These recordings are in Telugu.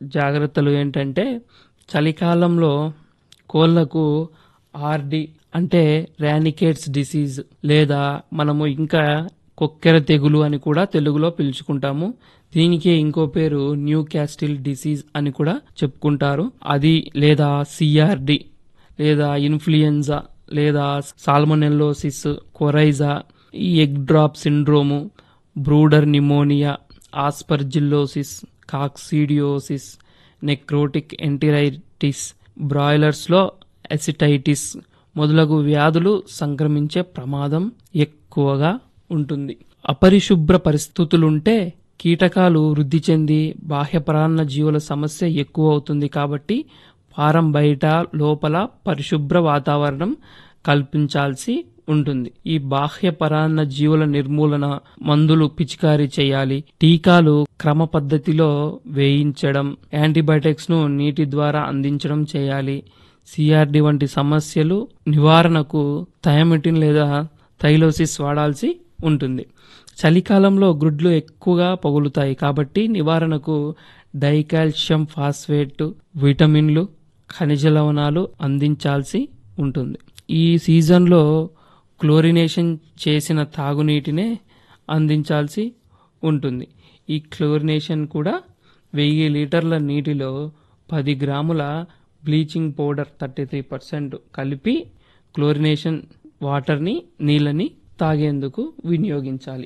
జాగ్రత్తలు ఏంటంటే చలికాలంలో కోళ్లకు ఆర్డి అంటే ర్యానికేట్స్ డిసీజ్ లేదా మనము ఇంకా కొక్కెర తెగులు అని కూడా తెలుగులో పిలుచుకుంటాము దీనికే ఇంకో పేరు న్యూ క్యాస్టిల్ డిసీజ్ అని కూడా చెప్పుకుంటారు అది లేదా సిఆర్డి లేదా ఇన్ఫ్లుయెంజా లేదా సాల్మొనెల్లోసిస్ కొరైజా ఈ egg drop syndrome brooder pneumonia aspergillosis coccidiosis necrotic enteritis బ్రాయిలర్స్లో ఎసిటైటిస్ మొదలగు వ్యాధులు సంక్రమించే ప్రమాదం ఎక్కువగా ఉంటుంది అపరిశుభ్ర పరిస్థితులుంటే కీటకాలు వృద్ధి చెంది బాహ్య పరాన్న జీవుల సమస్య ఎక్కువ అవుతుంది కాబట్టి ఫారం బయట లోపల పరిశుభ్ర వాతావరణం కల్పించాల్సి ఉంటుంది ఈ బాహ్య పరాన్న జీవుల నిర్మూలన మందులు పిచికారీ చేయాలి టీకాలు క్రమ పద్ధతిలో వేయించడం యాంటీబయాటిక్స్ ను నీటి ద్వారా అందించడం చేయాలి సిఆర్డి వంటి సమస్యలు నివారణకు థయామిటిన్ లేదా థైలోసిస్ వాడాల్సి ఉంటుంది చలికాలంలో గుడ్లు ఎక్కువగా పగులుతాయి కాబట్టి నివారణకు డైకాల్షియం ఫాస్ఫేట్ విటమిన్లు ఖనిజ లవణాలు అందించాల్సి ఉంటుంది ఈ సీజన్లో క్లోరినేషన్ చేసిన తాగునీటినే అందించాల్సి ఉంటుంది ఈ క్లోరినేషన్ కూడా వెయ్యి లీటర్ల నీటిలో పది గ్రాముల bleaching powder thirty three percent కలిపి క్లోరినేషన్ వాటర్ని నీళ్ళని తాగేందుకు వినియోగించాలి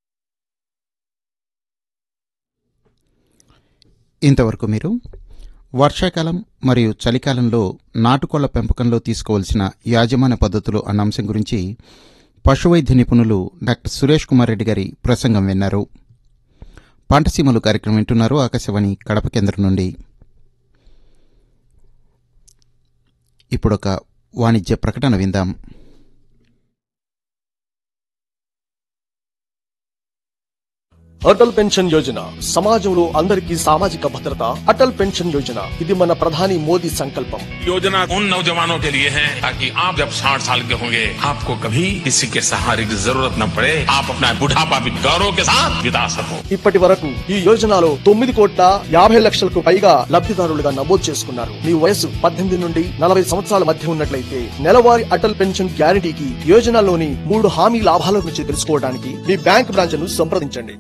ఇంతవరకు మీరు వర్షాకాలం మరియు చలికాలంలో నాటుకోళ్ల పెంపకంలో తీసుకోవాల్సిన యాజమాన్య పద్ధతులు అన్న అంశం గురించి పశువైద్య నిపుణులు డాక్టర్ సురేష్ కుమార్ రెడ్డి గారి ప్రసంగం విన్నారు పంటసీమలు కార్యక్రమం వింటున్నారు ఆకాశవాణి కడప కేంద్రం నుండి ఇప్పుడొక వాణిజ్య ప్రకటన విందాం అటల్ పెన్షన్ యోజన సమాజంలో అందరికీ సామాజిక భద్రత అటల్ పెన్షన్ యోజన ఇది మన ప్రధాని మోదీ సంకల్పం योजना उन नौजवानों के लिए है ताकि आप जब 60 साल के होंगे आपको कभी किसी के सहारे की जरूरत न पड़े आप अपना बुढ़ापा भी गौरव के साथ बिता सको ఇప్పటి వరకు ఈ యోజనలో తొమ్మిది కోట్ల యాభై లక్షలకు పైగా లబ్ధిదారులుగా నమోదు చేసుకున్నారు మీ వయసు పద్దెనిమిది నుండి నలభై సంవత్సరాల మధ్య ఉన్నట్లయితే నెలవారీ అటల్ పెన్షన్ గ్యారంటీకి యోజనలోని మూడు హామీ లాభాల గురించి తెలుసుకోవడానికి మీ బ్యాంక్ బ్రాంచ్ ను సంప్రదించండి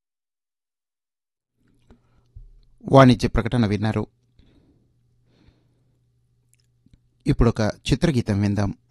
వాణిజ్య ప్రకటన విన్నారు ఇప్పుడొక చిత్రగీతం విందాం